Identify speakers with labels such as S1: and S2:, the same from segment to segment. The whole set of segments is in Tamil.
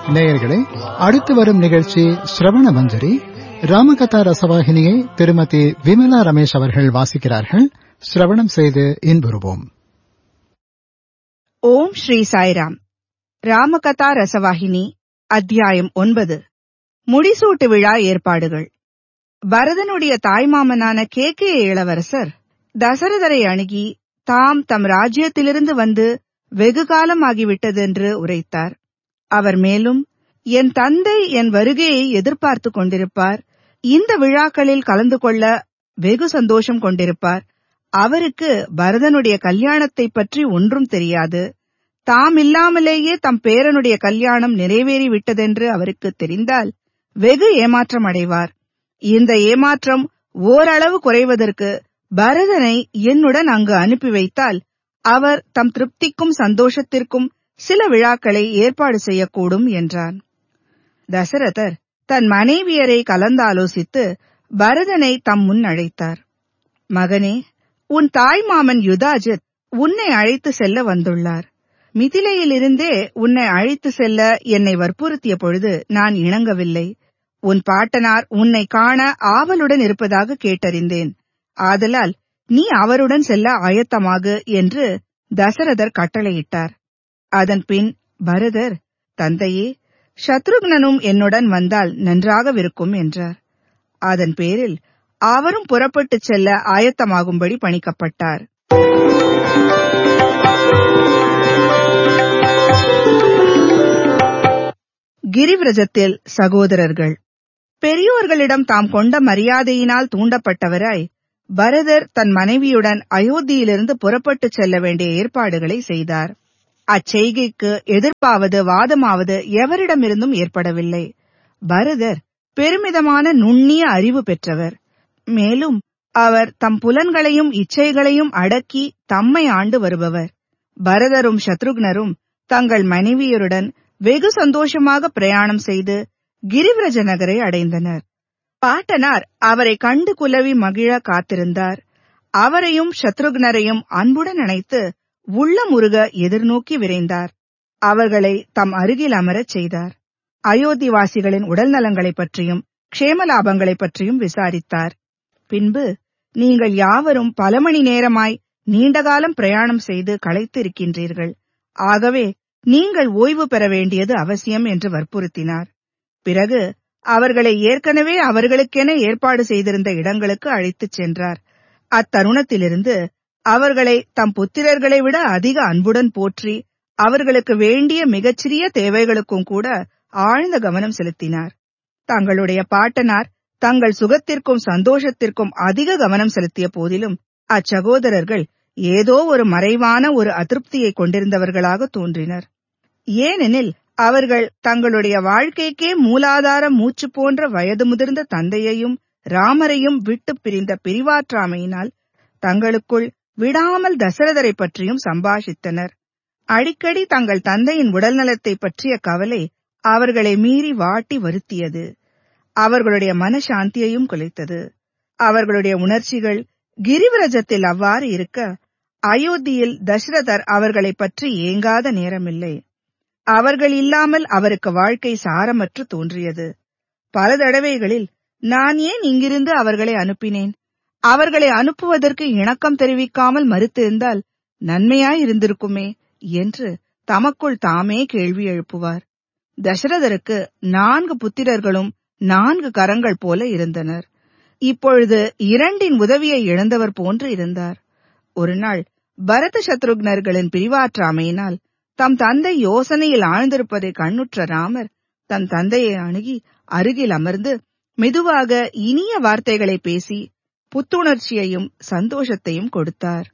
S1: நேயர்களே அடுத்து வரும் நிகழ்ச்சி ஸ்ரவண மஞ்சரி ராமகதா ரசவாகினியை திருமதி விமலா ரமேஷ் அவர்கள் வாசிக்கிறார்கள் சிரவணம் செய்து இன்புறுவோம்
S2: ஓம் ஸ்ரீ சாய்ராம் ராமகதா ரசவாகினி அத்தியாயம் ஒன்பது முடிசூட்டு விழா ஏற்பாடுகள் பரதனுடைய தாய்மாமனான கே கே இளவரசர் தசரதரை அணுகி தாம் தம் ராஜ்யத்திலிருந்து வந்து வெகு காலமாகிவிட்டதென்று உரைத்தார் அவர் மேலும் என் தந்தை என் வருகையை எதிர்பார்த்து கொண்டிருப்பார் இந்த விழாக்களில் கலந்து கொள்ள வெகு சந்தோஷம் கொண்டிருப்பார் அவருக்கு பரதனுடைய கல்யாணத்தைப் பற்றி ஒன்றும் தெரியாது தாம் இல்லாமலேயே தம் பேரனுடைய கல்யாணம் நிறைவேறி விட்டதென்று அவருக்கு தெரிந்தால் வெகு ஏமாற்றம் அடைவார் இந்த ஏமாற்றம் ஓரளவு குறைவதற்கு பரதனை என்னுடன் அங்கு அனுப்பி வைத்தால் அவர் தம் திருப்திக்கும் சந்தோஷத்திற்கும் சில விழாக்களை ஏற்பாடு செய்யக்கூடும் என்றான் தசரதர் தன் மனைவியரை கலந்தாலோசித்து பரதனை தம் முன் அழைத்தார் மகனே உன் தாய்மாமன் யுதாஜித் உன்னை அழைத்து செல்ல வந்துள்ளார் மிதிலையிலிருந்தே உன்னை அழைத்து செல்ல என்னை வற்புறுத்திய பொழுது நான் இணங்கவில்லை உன் பாட்டனார் உன்னை காண ஆவலுடன் இருப்பதாக கேட்டறிந்தேன் ஆதலால் நீ அவருடன் செல்ல ஆயத்தமாகு என்று தசரதர் கட்டளையிட்டார் அதன் பின் பரதர் தந்தையே சத்ருக்னனும் என்னுடன் வந்தால் நன்றாகவிருக்கும் என்றார் அதன் பேரில் அவரும் புறப்பட்டுச் செல்ல ஆயத்தமாகும்படி பணிக்கப்பட்டார் கிரிவிரஜத்தில் சகோதரர்கள் பெரியோர்களிடம் தாம் கொண்ட மரியாதையினால் தூண்டப்பட்டவராய் பரதர் தன் மனைவியுடன் அயோத்தியிலிருந்து புறப்பட்டுச் செல்ல வேண்டிய ஏற்பாடுகளை செய்தார் அச்செய்கைக்கு எதிர்ப்பாவது வாதமாவது எவரிடமிருந்தும் ஏற்படவில்லை பரதர் பெருமிதமான நுண்ணிய அறிவு பெற்றவர் மேலும் அவர் தம் புலன்களையும் இச்சைகளையும் அடக்கி தம்மை ஆண்டு வருபவர் பரதரும் சத்ருக்னரும் தங்கள் மனைவியருடன் வெகு சந்தோஷமாக பிரயாணம் செய்து கிரிவிரஜ நகரை அடைந்தனர் பாட்டனார் அவரை கண்டு குலவி மகிழ காத்திருந்தார் அவரையும் சத்ருக்னரையும் அன்புடன் அணைத்து உள்ளமுருக எதிர்நோக்கி விரைந்தார் அவர்களை தம் அருகில் அமரச் செய்தார் அயோத்திவாசிகளின் உடல் நலங்களைப் பற்றியும் க்ஷேமலாபங்களைப் பற்றியும் விசாரித்தார் பின்பு நீங்கள் யாவரும் பல மணி நேரமாய் நீண்டகாலம் பிரயாணம் செய்து களைத்திருக்கின்றீர்கள் ஆகவே நீங்கள் ஓய்வு பெற வேண்டியது அவசியம் என்று வற்புறுத்தினார் பிறகு அவர்களை ஏற்கனவே அவர்களுக்கென ஏற்பாடு செய்திருந்த இடங்களுக்கு அழைத்துச் சென்றார் அத்தருணத்திலிருந்து அவர்களை தம் புத்திரர்களை விட அதிக அன்புடன் போற்றி அவர்களுக்கு வேண்டிய மிகச்சிறிய தேவைகளுக்கும் கூட ஆழ்ந்த கவனம் செலுத்தினார் தங்களுடைய பாட்டனார் தங்கள் சுகத்திற்கும் சந்தோஷத்திற்கும் அதிக கவனம் செலுத்திய போதிலும் அச்சகோதரர்கள் ஏதோ ஒரு மறைவான ஒரு அதிருப்தியை கொண்டிருந்தவர்களாக தோன்றினர் ஏனெனில் அவர்கள் தங்களுடைய வாழ்க்கைக்கே மூலாதார மூச்சு போன்ற வயது முதிர்ந்த தந்தையையும் ராமரையும் விட்டு பிரிந்த பிரிவாற்றாமையினால் தங்களுக்குள் விடாமல் தசரதரை பற்றியும் சம்பாஷித்தனர் அடிக்கடி தங்கள் தந்தையின் உடல்நலத்தை பற்றிய கவலை அவர்களை மீறி வாட்டி வருத்தியது அவர்களுடைய மனசாந்தியையும் குலைத்தது அவர்களுடைய உணர்ச்சிகள் கிரிவிரஜத்தில் அவ்வாறு இருக்க அயோத்தியில் தசரதர் அவர்களை பற்றி ஏங்காத நேரமில்லை அவர்கள் இல்லாமல் அவருக்கு வாழ்க்கை சாரமற்று தோன்றியது பல தடவைகளில் நான் ஏன் இங்கிருந்து அவர்களை அனுப்பினேன் அவர்களை அனுப்புவதற்கு இணக்கம் தெரிவிக்காமல் மறுத்திருந்தால் நன்மையாயிருந்திருக்குமே என்று தமக்குள் தாமே கேள்வி எழுப்புவார் தசரதருக்கு நான்கு புத்திரர்களும் நான்கு கரங்கள் போல இருந்தனர் இப்பொழுது இரண்டின் உதவியை இழந்தவர் போன்று இருந்தார் ஒருநாள் பரத சத்ருக்னர்களின் பிரிவாற்றாமையினால் தம் தந்தை யோசனையில் ஆழ்ந்திருப்பதை கண்ணுற்ற ராமர் தம் தந்தையை அணுகி அருகில் அமர்ந்து மெதுவாக இனிய வார்த்தைகளை பேசி புத்துணர்ச்சியையும் சந்தோஷத்தையும் கொடுத்தார்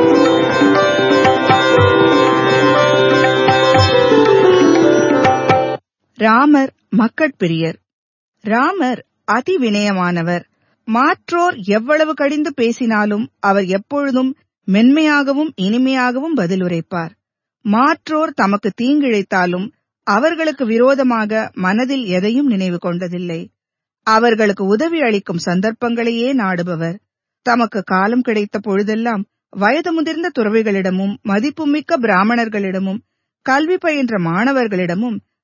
S2: ராமர் மக்கட்பிரியர் ராமர் அதி வினயமானவர் மாற்றோர் எவ்வளவு கடிந்து பேசினாலும் அவர் எப்பொழுதும் மென்மையாகவும் இனிமையாகவும் பதிலுரைப்பார் மாற்றோர் தமக்கு தீங்கிழைத்தாலும் அவர்களுக்கு விரோதமாக மனதில் எதையும் நினைவு கொண்டதில்லை அவர்களுக்கு உதவி அளிக்கும் சந்தர்ப்பங்களையே நாடுபவர் தமக்கு காலம் கிடைத்த பொழுதெல்லாம் வயது முதிர்ந்த துறவிகளிடமும் மதிப்புமிக்க பிராமணர்களிடமும் கல்வி பயின்ற மாணவர்களிடமும்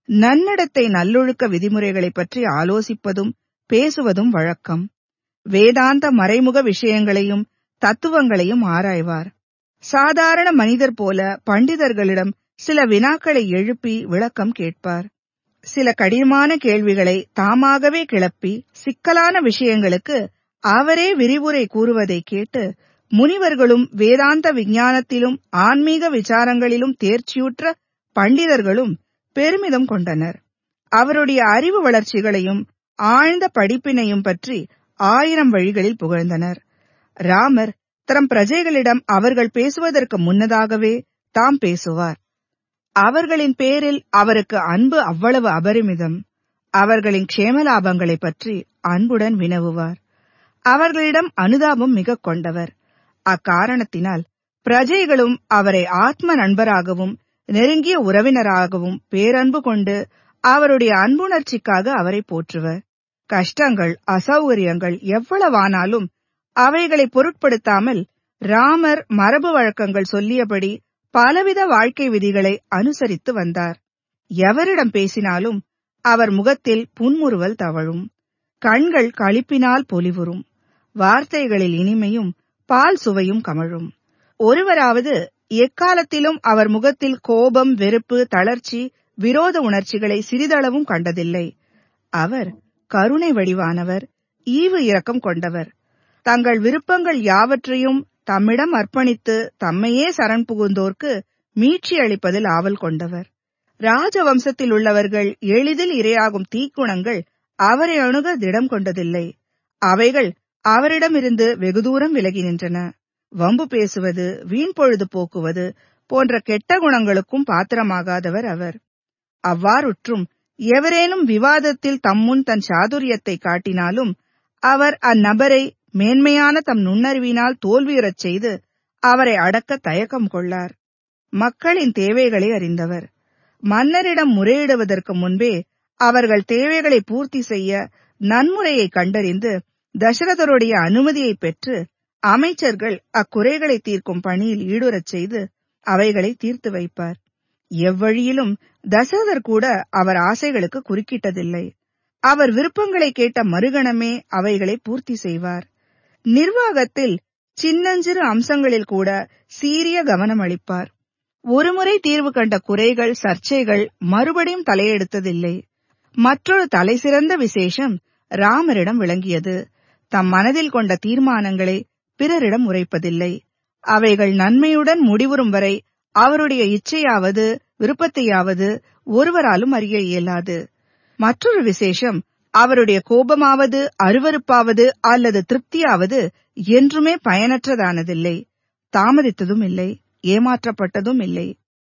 S2: நன்னடத்தை நல்லொழுக்க விதிமுறைகளைப் பற்றி ஆலோசிப்பதும் பேசுவதும் வழக்கம் வேதாந்த மறைமுக விஷயங்களையும் தத்துவங்களையும் ஆராய்வார் சாதாரண மனிதர் போல பண்டிதர்களிடம் சில வினாக்களை எழுப்பி விளக்கம் கேட்பார் சில கடினமான கேள்விகளை தாமாகவே கிளப்பி சிக்கலான விஷயங்களுக்கு அவரே விரிவுரை கூறுவதை கேட்டு முனிவர்களும் வேதாந்த விஞ்ஞானத்திலும் ஆன்மீக விசாரங்களிலும் தேர்ச்சியுற்ற பண்டிதர்களும் பெருமிதம் கொண்டனர் அவருடைய அறிவு வளர்ச்சிகளையும் ஆழ்ந்த படிப்பினையும் பற்றி ஆயிரம் வழிகளில் புகழ்ந்தனர் ராமர் தம் பிரஜைகளிடம் அவர்கள் பேசுவதற்கு முன்னதாகவே தாம் பேசுவார் அவர்களின் பேரில் அவருக்கு அன்பு அவ்வளவு அபரிமிதம் அவர்களின் க்ஷேமலாபங்களைப் பற்றி அன்புடன் வினவுவார் அவர்களிடம் அனுதாபம் மிக கொண்டவர் அக்காரணத்தினால் பிரஜைகளும் அவரை ஆத்ம நண்பராகவும் நெருங்கிய உறவினராகவும் பேரன்பு கொண்டு அவருடைய அன்புணர்ச்சிக்காக அவரை போற்றுவர் கஷ்டங்கள் அசௌகரியங்கள் எவ்வளவானாலும் அவைகளை பொருட்படுத்தாமல் ராமர் மரபு வழக்கங்கள் சொல்லியபடி பலவித வாழ்க்கை விதிகளை அனுசரித்து வந்தார் எவரிடம் பேசினாலும் அவர் முகத்தில் புன்முறுவல் தவழும் கண்கள் களிப்பினால் பொலிவுறும் வார்த்தைகளில் இனிமையும் பால் சுவையும் கமழும் ஒருவராவது எக்காலத்திலும் அவர் முகத்தில் கோபம் வெறுப்பு தளர்ச்சி விரோத உணர்ச்சிகளை சிறிதளவும் கண்டதில்லை அவர் கருணை வடிவானவர் ஈவு இரக்கம் கொண்டவர் தங்கள் விருப்பங்கள் யாவற்றையும் தம்மிடம் அர்ப்பணித்து தம்மையே சரண் புகுந்தோர்க்கு மீட்சி அளிப்பதில் ஆவல் கொண்டவர் ராஜவம்சத்தில் உள்ளவர்கள் எளிதில் இரையாகும் தீக்குணங்கள் அவரை அணுக திடம் கொண்டதில்லை அவைகள் அவரிடமிருந்து வெகு தூரம் விலகி நின்றன வம்பு பேசுவது வீண் பொழுது போக்குவது போன்ற கெட்ட குணங்களுக்கும் பாத்திரமாகாதவர் அவர் அவ்வாறுற்றும் எவரேனும் விவாதத்தில் தம்முன் தன் சாதுரியத்தை காட்டினாலும் அவர் அந்நபரை மேன்மையான தம் நுண்ணறிவினால் தோல்வியுறச் செய்து அவரை அடக்க தயக்கம் கொள்ளார் மக்களின் தேவைகளை அறிந்தவர் மன்னரிடம் முறையிடுவதற்கு முன்பே அவர்கள் தேவைகளை பூர்த்தி செய்ய நன்முறையை கண்டறிந்து தசரதருடைய அனுமதியை பெற்று அமைச்சர்கள் அக்குறைகளை தீர்க்கும் பணியில் ஈடுறச் செய்து அவைகளை தீர்த்து வைப்பார் எவ்வழியிலும் தசரதர் கூட அவர் ஆசைகளுக்கு குறுக்கிட்டதில்லை அவர் விருப்பங்களை கேட்ட மறுகணமே அவைகளை பூர்த்தி செய்வார் நிர்வாகத்தில் சின்னஞ்சிறு அம்சங்களில் கூட சீரிய கவனம் அளிப்பார் ஒருமுறை தீர்வு கண்ட குறைகள் சர்ச்சைகள் மறுபடியும் தலையெடுத்ததில்லை மற்றொரு தலைசிறந்த விசேஷம் ராமரிடம் விளங்கியது தம் மனதில் கொண்ட தீர்மானங்களை பிறரிடம் உரைப்பதில்லை அவைகள் நன்மையுடன் முடிவுறும் வரை அவருடைய இச்சையாவது விருப்பத்தையாவது ஒருவராலும் அறிய இயலாது மற்றொரு விசேஷம் அவருடைய கோபமாவது அருவருப்பாவது அல்லது திருப்தியாவது என்றுமே பயனற்றதானதில்லை தாமதித்ததும் இல்லை ஏமாற்றப்பட்டதும் இல்லை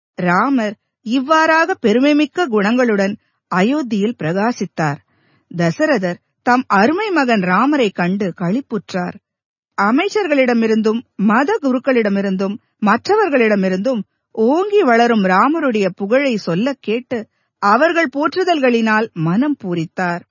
S2: ராமர் இவ்வாறாக பெருமைமிக்க குணங்களுடன் அயோத்தியில் பிரகாசித்தார் தசரதர் தம் அருமை மகன் ராமரை கண்டு களிப்புற்றார் அமைச்சர்களிடமிருந்தும் மத குருக்களிடமிருந்தும் மற்றவர்களிடமிருந்தும் ஓங்கி வளரும் ராமருடைய புகழை சொல்லக் கேட்டு அவர்கள் போற்றுதல்களினால் மனம் பூரித்தார்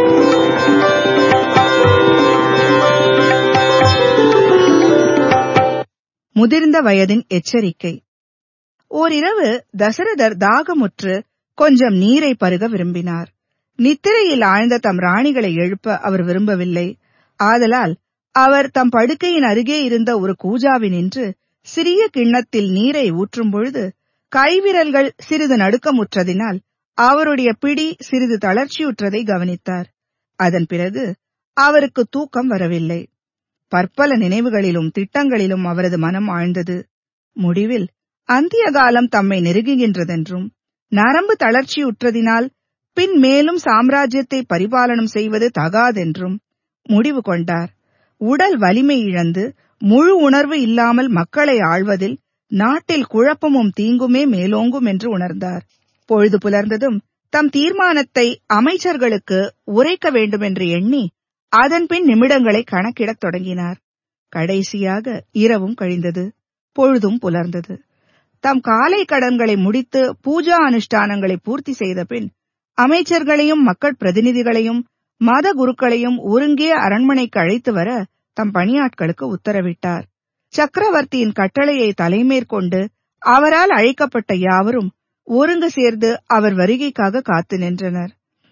S2: முதிர்ந்த வயதின் எச்சரிக்கை ஓரிரவு தசரதர் தாகமுற்று கொஞ்சம் நீரை பருக விரும்பினார் நித்திரையில் ஆழ்ந்த தம் ராணிகளை எழுப்ப அவர் விரும்பவில்லை ஆதலால் அவர் தம் படுக்கையின் அருகே இருந்த ஒரு கூஜாவினின்று சிறிய கிண்ணத்தில் நீரை ஊற்றும் பொழுது கைவிரல்கள் சிறிது நடுக்கமுற்றதினால் அவருடைய பிடி சிறிது தளர்ச்சியுற்றதை கவனித்தார் அதன் பிறகு அவருக்கு தூக்கம் வரவில்லை பற்பல நினைவுகளிலும் திட்டங்களிலும் அவரது மனம் ஆழ்ந்தது முடிவில் அந்திய காலம் தம்மை நெருங்குகின்றதென்றும் நரம்பு தளர்ச்சியுற்றதினால் பின் மேலும் சாம்ராஜ்யத்தை பரிபாலனம் செய்வது தகாதென்றும் முடிவு கொண்டார் உடல் வலிமை இழந்து முழு உணர்வு இல்லாமல் மக்களை ஆள்வதில் நாட்டில் குழப்பமும் தீங்குமே மேலோங்கும் என்று உணர்ந்தார் பொழுது புலர்ந்ததும் தம் தீர்மானத்தை அமைச்சர்களுக்கு உரைக்க வேண்டுமென்று எண்ணி அதன்பின் நிமிடங்களை கணக்கிடத் தொடங்கினார் கடைசியாக இரவும் கழிந்தது பொழுதும் புலர்ந்தது தம் காலை கடன்களை முடித்து பூஜா அனுஷ்டானங்களை பூர்த்தி செய்த பின் அமைச்சர்களையும் மக்கள் பிரதிநிதிகளையும் மத குருக்களையும் ஒருங்கே அரண்மனைக்கு அழைத்து வர தம் பணியாட்களுக்கு உத்தரவிட்டார் சக்கரவர்த்தியின் கட்டளையை தலைமேற்கொண்டு அவரால் அழைக்கப்பட்ட யாவரும் ஒருங்கு சேர்ந்து அவர் வருகைக்காக காத்து நின்றனர்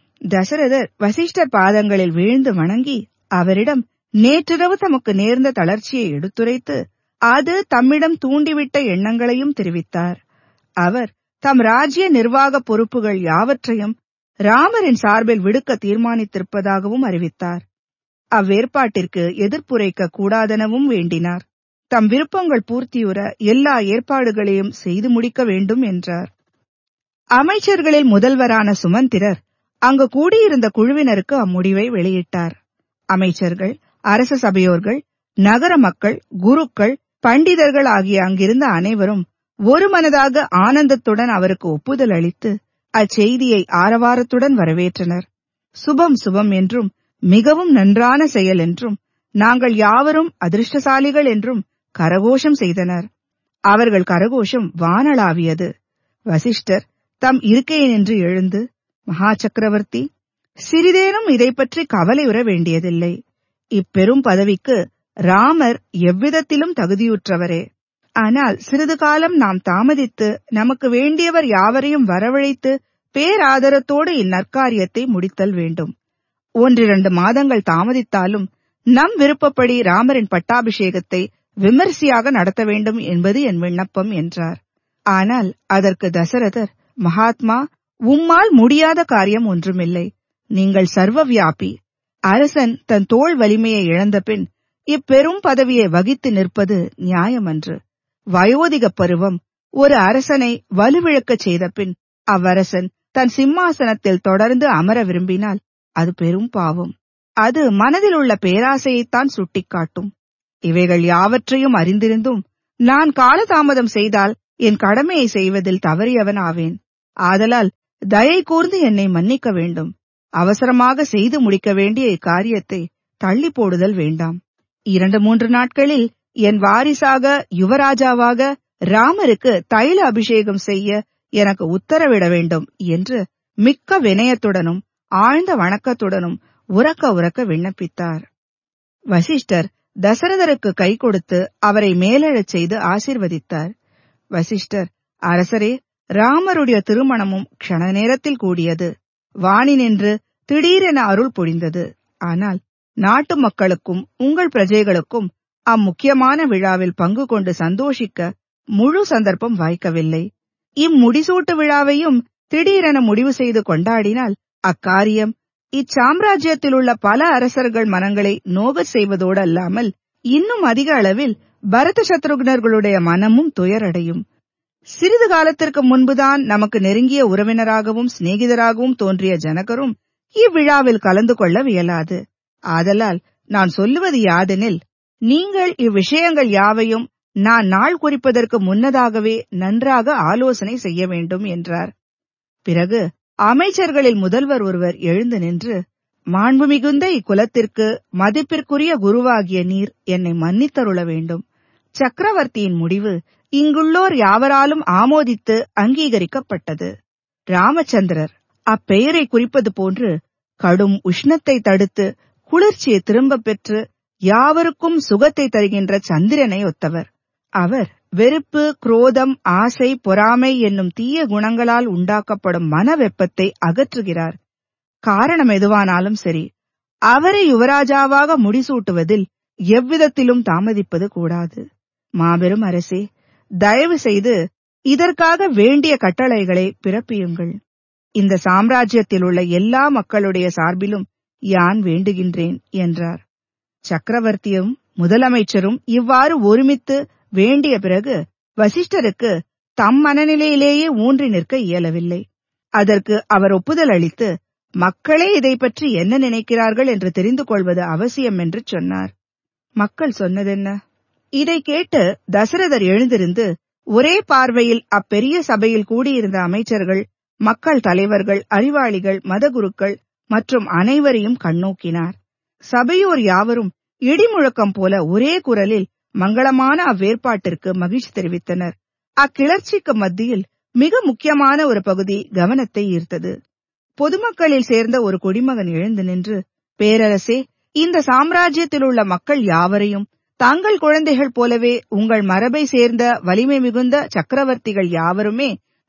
S2: தசரதர் வசிஷ்டர் பாதங்களில் வீழ்ந்து வணங்கி அவரிடம் நேற்றிரவு தமக்கு நேர்ந்த தளர்ச்சியை எடுத்துரைத்து அது தம்மிடம் தூண்டிவிட்ட எண்ணங்களையும் தெரிவித்தார் அவர் தம் ராஜ்ய நிர்வாக பொறுப்புகள் யாவற்றையும் ராமரின் சார்பில் விடுக்க தீர்மானித்திருப்பதாகவும் அறிவித்தார் அவ்வேற்பாட்டிற்கு எதிர்ப்புரைக்க கூடாதெனவும் வேண்டினார் தம் விருப்பங்கள் பூர்த்தியுற எல்லா ஏற்பாடுகளையும் செய்து முடிக்க வேண்டும் என்றார் அமைச்சர்களில் முதல்வரான சுமந்திரர் அங்கு கூடியிருந்த குழுவினருக்கு அம்முடிவை வெளியிட்டார் அமைச்சர்கள் அரச சபையோர்கள் நகர மக்கள் குருக்கள் பண்டிதர்கள் ஆகிய அங்கிருந்த அனைவரும் ஒரு மனதாக ஆனந்தத்துடன் அவருக்கு ஒப்புதல் அளித்து அச்செய்தியை ஆரவாரத்துடன் வரவேற்றனர் சுபம் சுபம் என்றும் மிகவும் நன்றான செயல் என்றும் நாங்கள் யாவரும் அதிர்ஷ்டசாலிகள் என்றும் கரகோஷம் செய்தனர் அவர்கள் கரகோஷம் வானளாவியது வசிஷ்டர் தம் இருக்கையினின்று எழுந்து மகா சக்கரவர்த்தி சிறிதேனும் இதை பற்றி கவலையுற வேண்டியதில்லை இப்பெரும் பதவிக்கு ராமர் எவ்விதத்திலும் தகுதியுற்றவரே ஆனால் சிறிது காலம் நாம் தாமதித்து நமக்கு வேண்டியவர் யாவரையும் வரவழைத்து பேராதரத்தோடு இந்நற்காரியத்தை முடித்தல் வேண்டும் ஒன்றிரண்டு மாதங்கள் தாமதித்தாலும் நம் விருப்பப்படி ராமரின் பட்டாபிஷேகத்தை விமரிசையாக நடத்த வேண்டும் என்பது என் விண்ணப்பம் என்றார் ஆனால் அதற்கு தசரதர் மகாத்மா உம்மால் முடியாத காரியம் ஒன்றுமில்லை நீங்கள் சர்வ வியாபி அரசன் தன் தோள் வலிமையை இழந்த பின் இப்பெரும் பதவியை வகித்து நிற்பது நியாயமன்று வயோதிக பருவம் ஒரு அரசனை வலுவிழக்கச் செய்த பின் அவ்வரசன் தன் சிம்மாசனத்தில் தொடர்ந்து அமர விரும்பினால் அது பெரும் பாவம் அது மனதில் உள்ள பேராசையைத்தான் சுட்டிக்காட்டும் இவைகள் யாவற்றையும் அறிந்திருந்தும் நான் காலதாமதம் செய்தால் என் கடமையை செய்வதில் தவறியவன் ஆவேன் ஆதலால் தயை கூர்ந்து என்னை மன்னிக்க வேண்டும் அவசரமாக செய்து முடிக்க வேண்டிய இக்காரியத்தை தள்ளி போடுதல் வேண்டாம் இரண்டு மூன்று நாட்களில் என் வாரிசாக யுவராஜாவாக ராமருக்கு தைல அபிஷேகம் செய்ய எனக்கு உத்தரவிட வேண்டும் என்று மிக்க வினயத்துடனும் ஆழ்ந்த வணக்கத்துடனும் உறக்க உறக்க விண்ணப்பித்தார் வசிஷ்டர் தசரதருக்கு கை கொடுத்து அவரை மேலெழச் செய்து ஆசிர்வதித்தார் வசிஷ்டர் அரசரே ராமருடைய திருமணமும் க்ஷண நேரத்தில் கூடியது வாணி நின்று திடீரென அருள் பொழிந்தது ஆனால் நாட்டு மக்களுக்கும் உங்கள் பிரஜைகளுக்கும் அம்முக்கியமான விழாவில் பங்கு கொண்டு சந்தோஷிக்க முழு சந்தர்ப்பம் வாய்க்கவில்லை இம்முடிசூட்டு விழாவையும் திடீரென முடிவு செய்து கொண்டாடினால் அக்காரியம் இச்சாம்ராஜ்யத்தில் உள்ள பல அரசர்கள் மனங்களை நோகச் செய்வதோடு அல்லாமல் இன்னும் அதிக அளவில் பரத சத்ருக்னர்களுடைய மனமும் துயரடையும் சிறிது காலத்திற்கு முன்புதான் நமக்கு நெருங்கிய உறவினராகவும் சிநேகிதராகவும் தோன்றிய ஜனகரும் இவ்விழாவில் கலந்து கொள்ள வியலாது ஆதலால் நான் சொல்லுவது யாதெனில் நீங்கள் இவ்விஷயங்கள் யாவையும் நான் நாள் குறிப்பதற்கு முன்னதாகவே நன்றாக ஆலோசனை செய்ய வேண்டும் என்றார் பிறகு அமைச்சர்களில் முதல்வர் ஒருவர் எழுந்து நின்று மாண்பு மிகுந்த இக்குலத்திற்கு மதிப்பிற்குரிய குருவாகிய நீர் என்னை மன்னித்தருள வேண்டும் சக்கரவர்த்தியின் முடிவு இங்குள்ளோர் யாவராலும் ஆமோதித்து அங்கீகரிக்கப்பட்டது ராமச்சந்திரர் அப்பெயரை குறிப்பது போன்று கடும் உஷ்ணத்தை தடுத்து குளிர்ச்சியை திரும்பப் பெற்று யாவருக்கும் சுகத்தை தருகின்ற சந்திரனை ஒத்தவர் அவர் வெறுப்பு குரோதம் ஆசை பொறாமை என்னும் தீய குணங்களால் உண்டாக்கப்படும் மன வெப்பத்தை அகற்றுகிறார் காரணம் எதுவானாலும் சரி அவரை யுவராஜாவாக முடிசூட்டுவதில் எவ்விதத்திலும் தாமதிப்பது கூடாது மாபெரும் அரசே தயவு செய்து இதற்காக வேண்டிய கட்டளைகளை பிறப்பியுங்கள் இந்த சாம்ராஜ்யத்தில் உள்ள எல்லா மக்களுடைய சார்பிலும் யான் வேண்டுகின்றேன் என்றார் சக்கரவர்த்தியும் முதலமைச்சரும் இவ்வாறு ஒருமித்து வேண்டிய பிறகு வசிஷ்டருக்கு தம் மனநிலையிலேயே ஊன்றி நிற்க இயலவில்லை அதற்கு அவர் ஒப்புதல் அளித்து மக்களே இதை பற்றி என்ன நினைக்கிறார்கள் என்று தெரிந்து கொள்வது அவசியம் என்று சொன்னார் மக்கள் சொன்னதென்ன இதை கேட்டு தசரதர் எழுந்திருந்து ஒரே பார்வையில் அப்பெரிய சபையில் கூடியிருந்த அமைச்சர்கள் மக்கள் தலைவர்கள் அறிவாளிகள் மதகுருக்கள் மற்றும் அனைவரையும் கண்ணோக்கினார் சபையோர் யாவரும் இடிமுழக்கம் போல ஒரே குரலில் மங்களமான அவ்வேற்பாட்டிற்கு மகிழ்ச்சி தெரிவித்தனர் அக்கிளர்ச்சிக்கு மத்தியில் மிக முக்கியமான ஒரு பகுதி கவனத்தை ஈர்த்தது பொதுமக்களில் சேர்ந்த ஒரு குடிமகன் எழுந்து நின்று பேரரசே இந்த சாம்ராஜ்யத்தில் உள்ள மக்கள் யாவரையும் தங்கள் குழந்தைகள் போலவே உங்கள் மரபை சேர்ந்த வலிமை மிகுந்த சக்கரவர்த்திகள் யாவருமே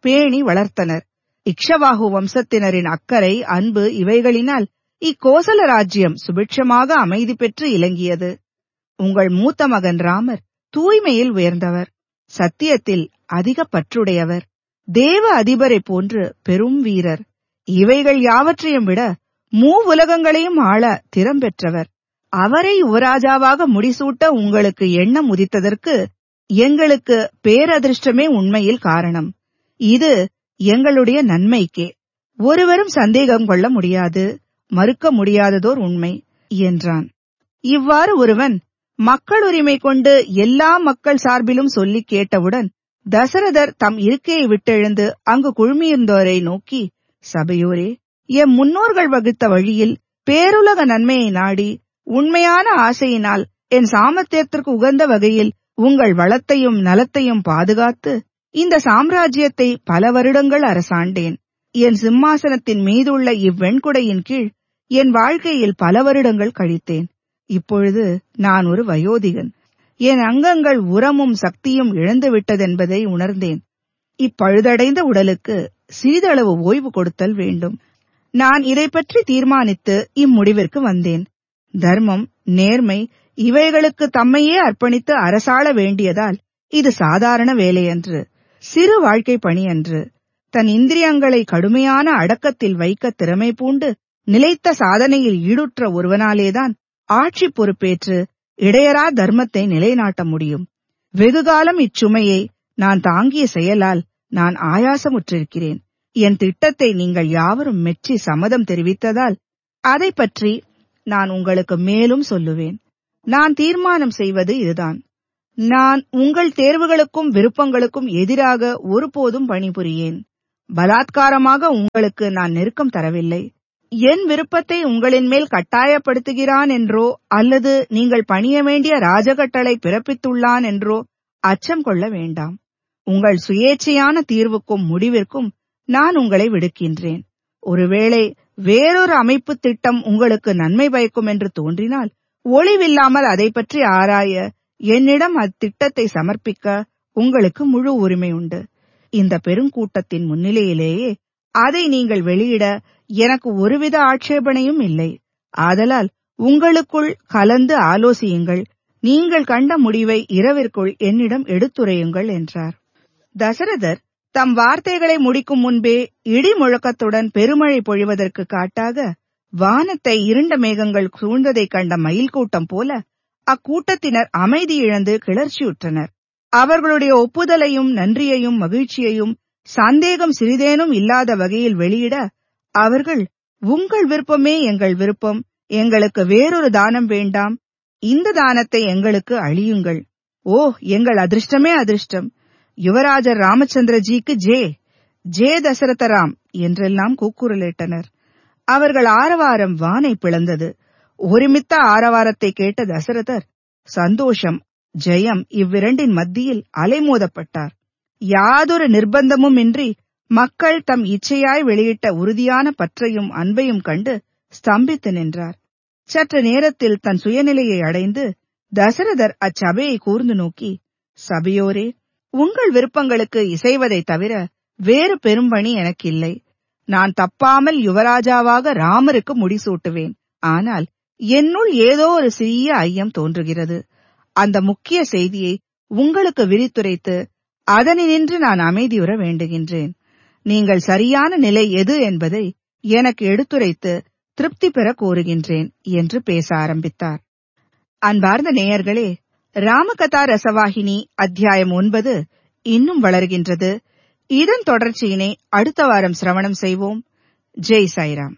S2: பேணி வளர்த்தனர் இக்ஷவாகு வம்சத்தினரின் அக்கறை அன்பு இவைகளினால் இக்கோசல ராஜ்யம் சுபிட்சமாக அமைதி பெற்று இலங்கியது உங்கள் மூத்த மகன் ராமர் தூய்மையில் உயர்ந்தவர் சத்தியத்தில் அதிக பற்றுடையவர் தேவ அதிபரை போன்று பெரும் வீரர் இவைகள் யாவற்றையும் விட மூவுலகங்களையும் ஆள திறம் பெற்றவர் அவரை யுவராஜாவாக முடிசூட்ட உங்களுக்கு எண்ணம் உதித்ததற்கு எங்களுக்கு பேரதிர்ஷ்டமே உண்மையில் காரணம் இது எங்களுடைய நன்மைக்கே ஒருவரும் சந்தேகம் கொள்ள முடியாது மறுக்க முடியாததோர் உண்மை என்றான் இவ்வாறு ஒருவன் மக்கள் உரிமை கொண்டு எல்லா மக்கள் சார்பிலும் சொல்லி கேட்டவுடன் தசரதர் தம் இருக்கையை விட்டெழுந்து அங்கு குழுமியிருந்தோரை நோக்கி சபையோரே எம் முன்னோர்கள் வகுத்த வழியில் பேருலக நன்மையை நாடி உண்மையான ஆசையினால் என் சாமர்த்தியத்திற்கு உகந்த வகையில் உங்கள் வளத்தையும் நலத்தையும் பாதுகாத்து இந்த சாம்ராஜ்யத்தை பல வருடங்கள் அரசாண்டேன் என் சிம்மாசனத்தின் மீதுள்ள இவ்வெண்குடையின் கீழ் என் வாழ்க்கையில் பல வருடங்கள் கழித்தேன் இப்பொழுது நான் ஒரு வயோதிகன் என் அங்கங்கள் உரமும் சக்தியும் இழந்துவிட்டதென்பதை உணர்ந்தேன் இப்பழுதடைந்த உடலுக்கு சிறிதளவு ஓய்வு கொடுத்தல் வேண்டும் நான் இதை பற்றி தீர்மானித்து இம்முடிவிற்கு வந்தேன் தர்மம் நேர்மை இவைகளுக்கு தம்மையே அர்ப்பணித்து அரசாள வேண்டியதால் இது சாதாரண வேலையன்று சிறு வாழ்க்கை பணியன்று தன் இந்திரியங்களை கடுமையான அடக்கத்தில் வைக்க திறமை பூண்டு நிலைத்த சாதனையில் ஈடுற்ற ஒருவனாலேதான் ஆட்சி பொறுப்பேற்று இடையரா தர்மத்தை நிலைநாட்ட முடியும் வெகுகாலம் இச்சுமையை நான் தாங்கிய செயலால் நான் ஆயாசமுற்றிருக்கிறேன் என் திட்டத்தை நீங்கள் யாவரும் மெச்சி சம்மதம் தெரிவித்ததால் அதை பற்றி நான் உங்களுக்கு மேலும் சொல்லுவேன் நான் தீர்மானம் செய்வது இதுதான் நான் உங்கள் தேர்வுகளுக்கும் விருப்பங்களுக்கும் எதிராக ஒருபோதும் பணிபுரியேன் பலாத்காரமாக உங்களுக்கு நான் நெருக்கம் தரவில்லை என் விருப்பத்தை உங்களின் மேல் கட்டாயப்படுத்துகிறான் என்றோ அல்லது நீங்கள் பணிய வேண்டிய ராஜகட்டளை பிறப்பித்துள்ளான் என்றோ அச்சம் கொள்ள வேண்டாம் உங்கள் சுயேட்சையான தீர்வுக்கும் முடிவிற்கும் நான் உங்களை விடுக்கின்றேன் ஒருவேளை வேறொரு அமைப்பு திட்டம் உங்களுக்கு நன்மை பயக்கும் என்று தோன்றினால் ஒளிவில்லாமல் அதை பற்றி ஆராய என்னிடம் அத்திட்டத்தை சமர்ப்பிக்க உங்களுக்கு முழு உரிமை உண்டு இந்த பெருங்கூட்டத்தின் முன்னிலையிலேயே அதை நீங்கள் வெளியிட எனக்கு ஒருவித ஆட்சேபனையும் இல்லை ஆதலால் உங்களுக்குள் கலந்து ஆலோசியுங்கள் நீங்கள் கண்ட முடிவை இரவிற்குள் என்னிடம் எடுத்துரையுங்கள் என்றார் தசரதர் தம் வார்த்தைகளை முடிக்கும் முன்பே இடி முழக்கத்துடன் பெருமழை பொழிவதற்கு காட்டாக வானத்தை இருண்ட மேகங்கள் சூழ்ந்ததைக் கண்ட மயில் கூட்டம் போல அக்கூட்டத்தினர் அமைதி இழந்து கிளர்ச்சியுற்றனர் அவர்களுடைய ஒப்புதலையும் நன்றியையும் மகிழ்ச்சியையும் சந்தேகம் சிறிதேனும் இல்லாத வகையில் வெளியிட அவர்கள் உங்கள் விருப்பமே எங்கள் விருப்பம் எங்களுக்கு வேறொரு தானம் வேண்டாம் இந்த தானத்தை எங்களுக்கு அழியுங்கள் ஓ எங்கள் அதிர்ஷ்டமே அதிர்ஷ்டம் யுவராஜர் ராமச்சந்திரஜிக்கு ஜே ஜே தசரதராம் என்றெல்லாம் கூக்குரலிட்டனர் அவர்கள் ஆரவாரம் வானை பிளந்தது ஒருமித்த ஆரவாரத்தை கேட்ட தசரதர் சந்தோஷம் ஜெயம் இவ்விரண்டின் மத்தியில் அலைமோதப்பட்டார் யாதொரு நிர்பந்தமும் இன்றி மக்கள் தம் இச்சையாய் வெளியிட்ட உறுதியான பற்றையும் அன்பையும் கண்டு ஸ்தம்பித்து நின்றார் சற்று நேரத்தில் தன் சுயநிலையை அடைந்து தசரதர் அச்சபையை கூர்ந்து நோக்கி சபையோரே உங்கள் விருப்பங்களுக்கு இசைவதை தவிர வேறு பெரும்பணி எனக்கில்லை நான் தப்பாமல் யுவராஜாவாக ராமருக்கு முடிசூட்டுவேன் ஆனால் என்னுள் ஏதோ ஒரு சிறிய ஐயம் தோன்றுகிறது அந்த முக்கிய செய்தியை உங்களுக்கு விரித்துரைத்து அதனினின்று நான் அமைதியுற வேண்டுகின்றேன் நீங்கள் சரியான நிலை எது என்பதை எனக்கு எடுத்துரைத்து திருப்தி பெற கோருகின்றேன் என்று பேச ஆரம்பித்தார் அன்பார்ந்த நேயர்களே ராமகதா ரசவாகினி அத்தியாயம் ஒன்பது இன்னும் வளர்கின்றது இதன் தொடர்ச்சியினை அடுத்த வாரம் சிரவணம் செய்வோம் ஜெய் சாய்ராம்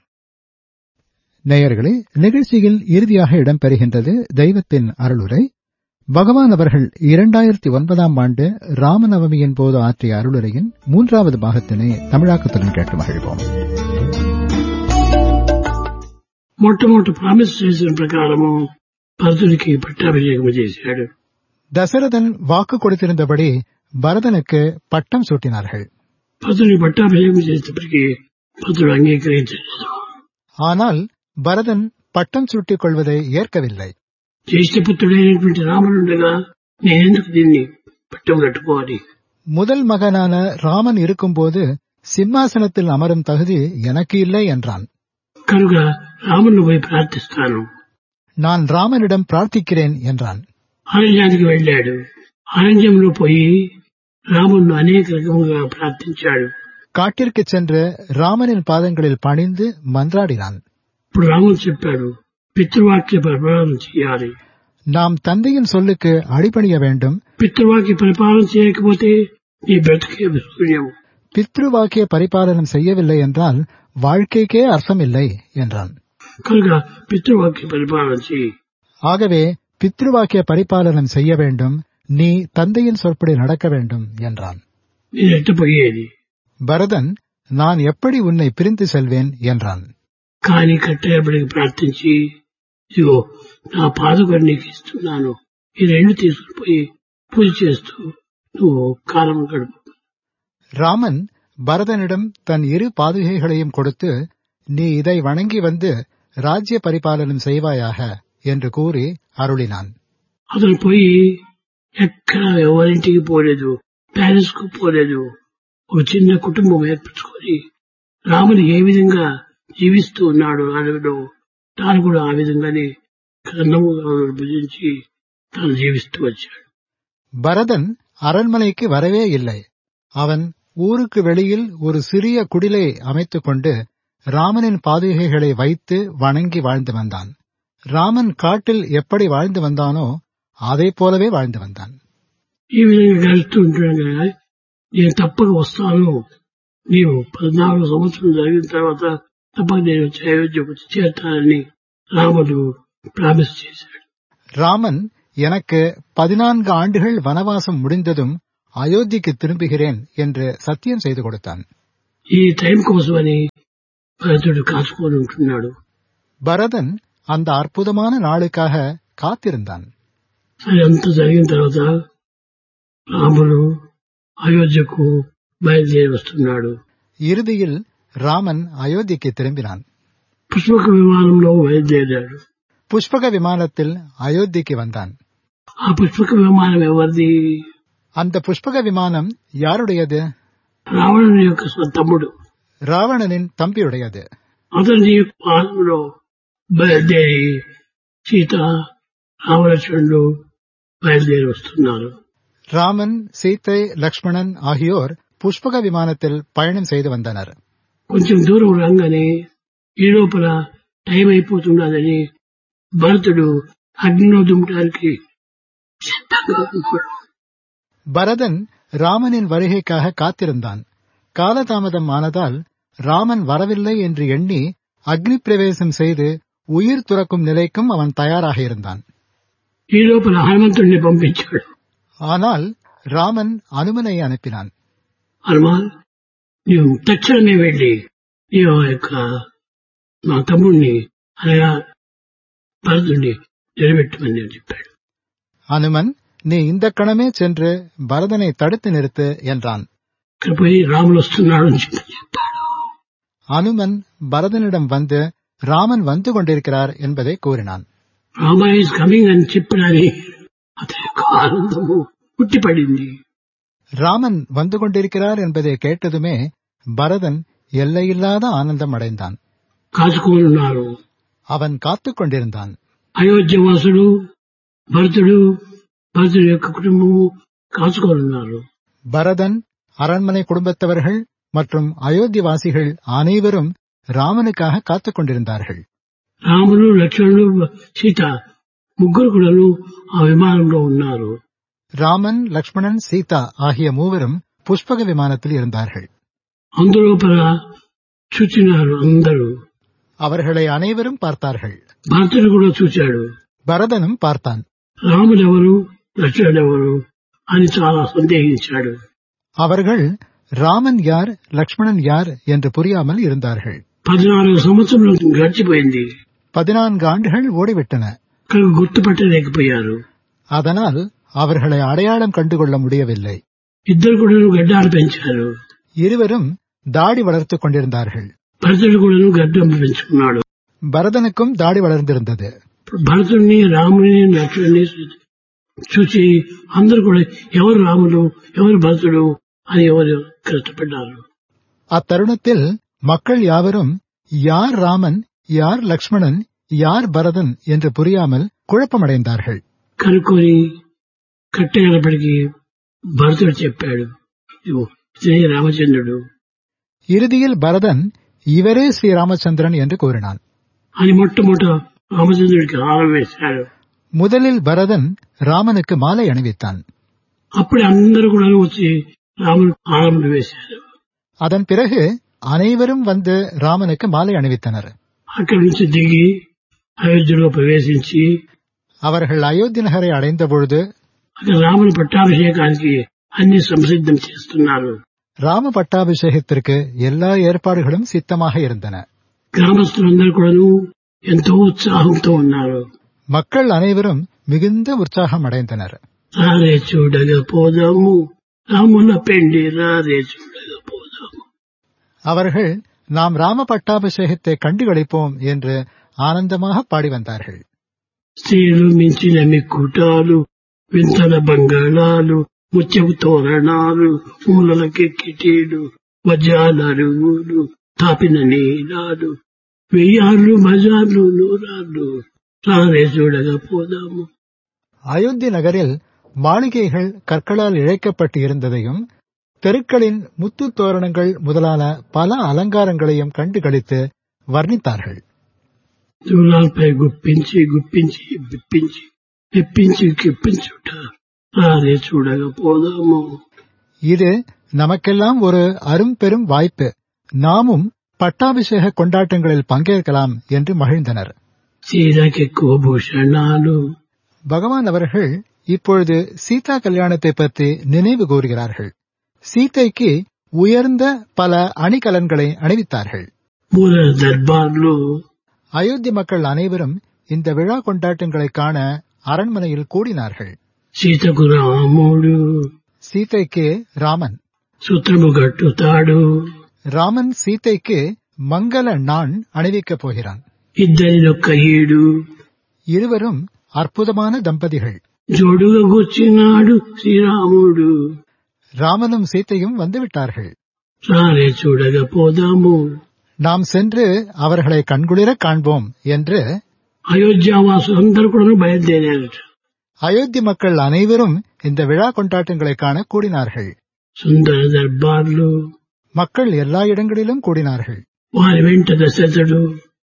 S1: நேயர்களே நிகழ்ச்சியில் இறுதியாக இடம்பெறுகின்றது தெய்வத்தின் அருளுரை பகவான் அவர்கள் இரண்டாயிரத்தி ஒன்பதாம் ஆண்டு ராமநவமியின் போது ஆற்றிய அருளுரையின் மூன்றாவது பாகத்தினை தமிழாக்கத்துடன் கேட்டு மகிழ்வோம்
S3: మొట్టమొదటి ప్రామిస్ చేసిన ప్రకారము భరతుడికి పట్టాభిషేకం చేశాడు
S1: தசரதன் வாக்கு கொடுத்திருந்தபடி பரதனுக்கு பட்டம் சூட்டினார்கள்
S3: భరతుడికి పట్టాభిషేకం చేసేటప్పటికి భరతుడు అంగీకరించలేదు
S1: ஆனால் பரதன் பட்டம் சூட்டிக் கொள்வதை ஏற்கவில்லை
S3: జ్యేష్ఠపుత్రుడైనటువంటి రాముడుండగా నేనెందుకు దీన్ని పట్టం కట్టుకోవాలి
S1: முதல் மகனான ராமன் இருக்கும்போது சிம்மாசனத்தில் அமரும் தகுதி எனக்கு இல்லை என்றான்
S3: కనుక రాముని పోయి ప్రార్థిస్తాను
S1: நான் ராமனிடம் பிரார்த்திக்கிறேன் என்றான்
S3: అరణ్యానికి వెళ్ళాడు అరణ్యంలో పోయి రాముణ్ణి అనేక రకముగా ప్రార్థించాడు
S1: காட்டிற்கு சென்று ராமனின் பாதங்களில் பணிந்து மன்றாடினான்
S3: ఇప్పుడు రాముడు చెప్పాడు పితృవాక్య పరిపాలన చేయాలి
S1: நாம் தந்தையின் சொல்லுக்கு அடிபணிய வேண்டும்
S3: పితృవాక్య పరిపాలన చేయకపోతే నీ బ్రతికే శూన్యం
S1: பித்ருவாக்கிய பரிபாலனம் செய்யவில்லை என்றால் வாழ்க்கைக்கே அர்த்தமில்லை என்றான்
S3: కనుక పితృవాక్య పరిపాలన చేయి
S1: ஆகவே பித்ருவாக்கிய பரிபாலனம் செய்ய வேண்டும் நீ தந்தையின் சொற்படி நடக்க வேண்டும் என்றான்
S3: నేను ఎట్టపోయేది
S1: பரதன் நான் எப்படி உன்னை பிரிந்து செல்வேன் என்றான்
S3: కానీ కట్టేపడికి ప్రార్థించి ఇదిగో నా పాదుకొని నీకు ఇస్తున్నాను ఈ రెండు తీసుకుని పోయి పూజ చేస్తూ నువ్వు కాలం గడుపు
S1: ராமன் பரதனிடம் தன் இரு பாதுகைகளையும் கொடுத்து நீ இதை வணங்கி வந்து ராஜ்ய பரிபாலனம் செய்வாயாக என்று கூறி அருளினான்
S3: అతను పోయి ఎక్కడ ఎవరింటికి పోలేదు ప్యాలెస్ కు పోలేదు ఒక చిన్న కుటుంబం ఏర్పరచుకొని రాముడు ఏ విధంగా జీవిస్తూ ఉన్నాడు అడవిలో తాను కూడా ఆ విధంగానే కన్నము భుజించి తాను జీవిస్తూ వచ్చాడు
S1: பரதன் அரண்மனைக்கு வரவே இல்லை அவன் ஊருக்கு வெளியில் ஒரு சிறிய குடிலை அமைத்துக் கொண்டு ராமனின் பாதுகைகளை வைத்து வணங்கி வாழ்ந்து வந்தான் ராமன் காட்டில் எப்படி வாழ்ந்து வந்தானோ அதைப் போலவே வாழ்ந்து வந்தான்
S3: ఈ విధంగా గడుస్తూ ఉంటుండగా నేను తప్పక వస్తాను నీవు పద్నాలుగు సంవత్సరం జరిగిన తర్వాత తప్పక నేను వచ్చి అయోధ్యకు వచ్చి చేరుతానని రాముడు ప్రామిస్ చేశాడు
S1: ராமன் எனக்கு பதினான்கு ஆண்டுகள் வனவாசம் முடிந்ததும் அயோத்திக்கு திரும்புகிறேன் என்று சத்தியம் செய்து கொடுத்தான்
S3: ఈ టైం కోసమని భరతుడు కాచుకొని ఉంటున్నాడు
S1: பரதன் அந்த அற்புதமான நாளுக்காக காத்திருந்தான்
S3: అది అంతా జరిగిన తర్వాత రాముడు అయోధ్యకు బయలుదేరి వస్తున్నాడు
S1: இறுதியில் ராமன் அயோத்திக்கு திரும்பினான்
S3: పుష్పక విమానంలో బయలుదేరాడు
S1: புஷ்பக விமானத்தில் அயோத்திக்கு வந்தான்
S3: ఆ పుష్పక విమానం ఎవరిది
S1: அந்த புஷ்பக விமானம் யாருடையது
S3: రావణుని యొక్క స్వ- తమ్ముడు
S1: ராவணனின் தம்பியுடையது
S3: అతని పాదంలో బయలుదేరి సీత రామలక్ష్మణుడు బయలుదేరి వస్తున్నారు
S1: ராமன் சீத்தை லக்ஷ்மணன் ஆகியோர் புஷ்பக விமானத்தில் பயணம் செய்து வந்தனர்
S3: కొంచెం దూరం రాగానే ఈ లోపల టైం అయిపోతున్నదని భరతుడు అగ్నిలో దుమ్మటానికి సిద్ధంగా ఉన్నాడు
S1: பரதன் ராமனின் வருகைக்காக காத்திருந்தான் காலதாமதம் ஆனதால் ராமன் வரவில்லை என்று எண்ணி அக்னி பிரவேசம் செய்து உயிர் துறக்கும் நிலைக்கும் அவன் தயாராக இருந்தான்
S3: ఈ లోపల హనుమంతుడిని పంపించాడు
S1: ஆனால் ராமன் அனுமனை அனுப்பினான்
S3: హనుమాన్ నీవు తక్షణమే వెళ్లి నీ యొక్క మా తమ్ముడిని అనగా భరతుడిని నిలబెట్టమని చెప్పాడు
S1: அனுமன் நீ இந்த கணமே சென்று பரதனை தடுத்து நிறுத்து என்றான்
S3: ఇక్కడ పోయి రాములు వస్తున్నాడు అని చెప్పి చెప్పాడు
S1: அனுமன் பரதனிடம் வந்து ராமன் வந்து கொண்டிருக்கிறார் என்பதை கூறினான்
S3: రామ ఈజ్ కమింగ్ అని చెప్పడానికి అతని యొక్క ఆనందము పుట్టిపడింది
S1: ராமன் வந்து கொண்டிருக்கிறார் என்பதை கேட்டதுமே பரதன் எல்லையில்லாத ஆனந்தம் அடைந்தான்
S3: కాచుకొని ఉన్నారు
S1: அவன் காத்துக் கொண்டிருந்தான்
S3: అయోధ్య వాసుడు భరతుడు భరతుడి యొక్క కుటుంబము కాచుకొని ఉన్నారు
S1: பரதன் அரண்மனை குடும்பத்தவர்கள் மற்றும் அயோத்திவாசிகள் அனைவரும் ராமனுக்காக காத்துக் கொண்டிருந்தார்கள்
S3: రాముడు లక్ష్మణుడు సీత ముగ్గురు కూడాను ఆ విమానంలో ఉన్నారు
S1: ராமன் லக்ஷ்மணன் சீதா ஆகிய மூவரும் புஷ்பக விமானத்தில் இருந்தார்கள்
S3: అందులోపల చూచినారు అందరూ
S1: அவர்களை அனைவரும் பார்த்தார்கள்
S3: భరతుడు కూడా చూశాడు
S1: பரதனும் பார்த்தான்
S3: రాముడెవరు లక్ష్మణుడెవరు అని చాలా సందేహించాడు
S1: அவர்கள் ராமன் யார் லக்ஷ்மணன் யார் என்று புரியாமல் இருந்தார்கள்
S3: పద్నాలుగు సంవత్సరంలో గడిచిపోయింది
S1: பதினான்கு ஆண்டுகள் ஓடிவிட்டன
S3: కనుక గుర్తుపట్టలేకపోయారు
S1: அதனால் அவர்களை அடையாளம் கண்டுகொள்ள முடியவில்லை
S3: ఇద్దరు కూడా గడ్డాలు పెంచారు
S1: இருவரும் தாடி வளர்த்துக் கொண்டிருந்தார்கள்
S3: భరతుడు కూడా గడ్డం పెంచుకున్నాడు
S1: பரதனுக்கும் தாடி வளர்ந்திருந்தது
S3: భరతుడిని రాముని లక్ష్మణుని చూసి అందరూ కూడా ఎవరు రాముడు ఎవరు భరతుడు అని ఎవరు కష్టపడ్డారు
S1: அத்தருணத்தில் மக்கள் யாவரும் யார் ராமன் யார் லக்ஷ்மணன் யார் பரதன் என்று புரியாமல் குழப்பமடைந்தார்கள்
S3: కనుక్కొని కట్టగలపటికి భరతుడు చెప్పాడు ఇదిగో ఇతనే రామచంద్రుడు
S1: இறுதியில் பரதன் இவரே ஸ்ரீராமச்சந்திரன் என்று கூறினான்
S3: అని మొట్టమొదట రామచంద్రుడికి హారం వేశాడు
S1: முதலில் பரதன் ராமனுக்கு மாலை அணிவித்தான்
S3: అప్పుడే అందరూ కూడా వచ్చి రాముడు హారం వేశారు
S1: அதன் பிறகு அனைவரும் வந்து ராமனுக்கு மாலை அணிவித்தனர்
S3: అక్కడి నుంచి దిగి అయోధ్యలో ప్రవేశించి
S1: அவர்கள் அயோத்தி நகரை அடைந்த பொழுது
S3: అక్కడ రాముని పట్టాభిషేకానికి అన్ని సంసిద్ధం చేస్తున్నారు
S1: ராம பட்டாபிஷேகத்திற்கு எல்லா ஏற்பாடுகளும் சித்தமாக இருந்தன
S3: గ్రామస్తులందరూ కూడాను ఎంతో ఉత్సాహంతో ఉన్నారు
S1: மக்கள் அனைவரும் மிகுந்த உற்சாகம் அடைந்தனர்
S3: రారే చూడగా పోదాము రాముల పెండి రారే చూడగా పోదాము
S1: அவர்கள் நாம் ராம பட்டாபிஷேகத்தை கண்டுகளிப்போம் என்று ஆனந்தமாக பாடி வந்தார்கள்
S3: స్త్రీలు మించిన మిక్కుటాలు వింతల బంగాళాలు ముత్యపు తోరణాలు మూలలకి కిటీలు వజ్రాల అరుగులు తాపిన నీలాలు వెయ్యాళ్ళు బజార్లు నూరాళ్ళు రారే చూడగా పోదాము
S1: அயோத்தி நகரில் மாளிகைகள் கற்களால் இழைக்கப்பட்டு இருந்ததையும் தெருக்களின் முத்துத் தோரணங்கள் முதலான பல அலங்காரங்களையும் கண்டுகளித்து வர்ணித்தார்கள்
S3: దూలాలపై గుప్పించి గుప్పించి విప్పించి విప్పించి కిప్పించుట రారే చూడగా పోదాము
S1: இது நமக்கெல்லாம் ஒரு அரும்பெரும் வாய்ப்பு நாமும் பட்டாபிஷேக கொண்டாட்டங்களில் பங்கேற்கலாம் என்று மகிழ்ந்தனர்
S3: చీరకెక్కువ భూషణాలు
S1: பகவான் அவர்கள் இப்பொழுது சீதா கல்யாணத்தை பற்றி நினைவு கூறுகிறார்கள் சீதைக்கு உயர்ந்த பல அணிகலன்களை அணிவித்தார்கள்
S3: మూల దర్బార్లు
S1: அயோத்தி மக்கள் அனைவரும் இந்த விழா கொண்டாட்டங்களை காண அரண்மனையில் கூடினார்கள்
S3: సీతకు రాముడు
S1: சீதைக்கு ராமன்
S3: సూత్రము గట్టుతాడు
S1: ராமன் சீதைக்கு மங்கள நாண் அணிவிக்கப் போகிறான்
S3: ఇద్దరినొక్క ఈడు
S1: இருவரும் அற்புதமான தம்பதிகள்
S3: జోడుగా కూర్చున్నాడు శ్రీరాముడు
S1: ராமனும் சீதையும் வந்துவிட்டார்கள்
S3: రారే చూడగా పోదాము
S1: நாம் சென்று அவர்களை கண்குளிர காண்போம் என்று
S3: అయోధ్యావాసు అందరూ కూడా బయలుదేరారట
S1: அயோத்தி மக்கள் அனைவரும் இந்த விழா கொண்டாட்டங்களை காண கூடினார்கள்
S3: సుందర దర్బార్లు
S1: மக்கள் எல்லா இடங்களிலும் கூடினார்கள்
S3: వారి వెంట దశరథుడు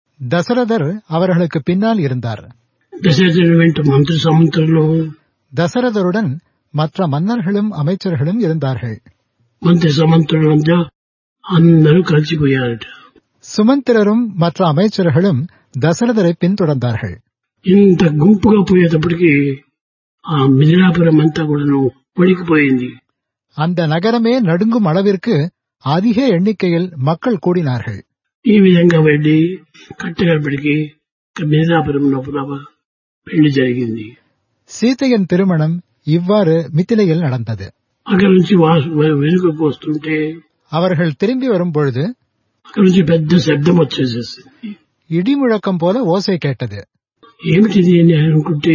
S1: தசரதர் அவர்களுக்கு பின்னால் இருந்தார்
S3: దశరథుడి వెంట మంత్రి సమంత్రులు
S1: தசரதருடன் மற்ற மன்னர்களும் அமைச்சர்களும் இருந்தார்கள்
S3: మంత్రి సమంత్రులంతా అందరూ కలిసిపోయారట
S1: சுமந்திரரும் மற்ற அமைச்சர்களும் தசரதரை பின்தொடர்ந்தார்கள்
S3: ఇంత గుంపుగా పోయేటప్పటికి ఆ మిథిలాపురం అంతా కూడాను వణికిపోయింది
S1: அந்த నగరమే நடுங்கும் அளவிற்கு அதிக எண்ணிக்கையில் மக்கள் கூடினார்கள்
S3: ఈ విధంగా వెళ్ళి కట్టగడపటికి మిథిలాపురం లోపల పెళ్లి జరిగింది
S1: சீதையின் திருமணம் இவ்வாறு மித்திலையில் நடந்தது
S3: అక్కడి నుంచి వాసు వెనుకకు వస్తుంటే
S1: அவர்கள் திரும்பி வரும்பொழுது
S3: అక్కడి నుంచి పెద్ద శబ్దం వచ్చేసేసింది
S1: இடிமுழக்கம் போல ஓசை கேட்டது
S3: ఏమిటిది అని అనుకుంటే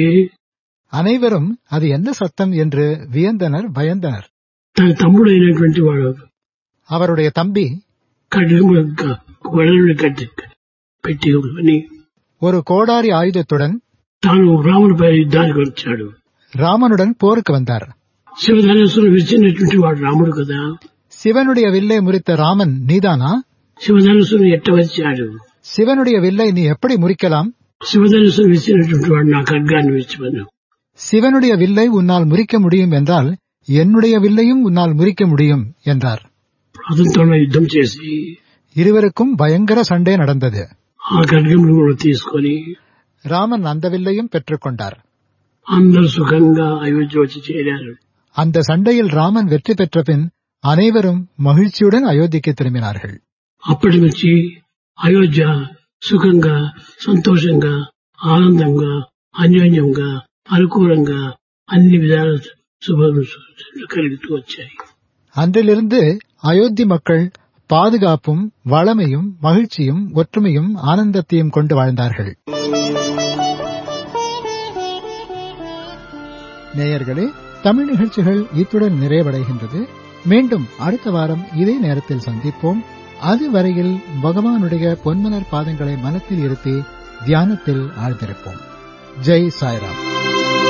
S1: அனைவரும் அது என்ன சத்தம் என்று வியந்தனர் பயந்தனர்
S3: తన తమ్ముడైనటువంటి వాడు
S1: அவருடைய தம்பி
S3: కడుగు గొడవలు కట్టి పెట్టి అని
S1: ஒரு கோடாரி ஆயுதத்துடன்
S3: తాను రామునిపై యుద్ధానికి వచ్చాడు
S1: ராமனுடன் போருக்கு வந்தார்
S3: శివధనేశ్వరం విచ్చినటువంటి వాడు రాముడు కదా
S1: சிவனுடைய வில்லை முறித்த ராமன் நீதானா
S3: శివధనుసును ఎట్ట వచ్చాడు
S1: சிவனுடைய வில்லை நீ எப்படி முறிக்கலாம்
S3: శివధనుసును విచ్చినటువంటి వాడు నా ఖడ్గాన్ని విచ్చిపోను
S1: சிவனுடைய வில்லை உன்னால் முறிக்க முடியும் என்றால் என்னுடைய வில்லையும் உன்னால் முறிக்க முடியும் என்றார்
S3: అతనితో యుద్ధం చేసి
S1: இருவருக்கும் பயங்கர சண்டை நடந்தது
S3: ఆ ఖడ్గమును కూడా తీసుకొని
S1: ராமன் அந்த வில்லையும் பெற்றுக்கொண்டார்
S3: అందరూ సుఖంగా అయోధ్య వచ్చి చేరారు
S1: அந்த சண்டையில் ராமன் வெற்றி பெற்ற பின் அனைவரும் மகிழ்ச்சியுடன் அயோத்திக்கு திரும்பினார்கள்
S3: అప్పటి నుంచి అయోధ్య సుఖంగా సంతోషంగా ఆనందంగా అన్యోన్యంగా అనుకూలంగా అన్ని విధాల శుభ కలుగుతూ వచ్చాయి
S1: அன்றிலிருந்து அயோத்தி மக்கள் பாதுகாப்பும் வளமையும் மகிழ்ச்சியும் ஒற்றுமையும் ஆனந்தத்தையும் கொண்டு வாழ்ந்தார்கள் நேயர்களே தமிழ் நிகழ்ச்சிகள் இத்துடன் நிறைவடைகின்றது மீண்டும் அடுத்த வாரம் இதே நேரத்தில் சந்திப்போம் அதுவரையில் பகவானுடைய பொன்மலர் பாதங்களை மனத்தில் இருத்தி தியானத்தில் ஆழ்ந்திருப்போம் ஜெய் சாய்ராம்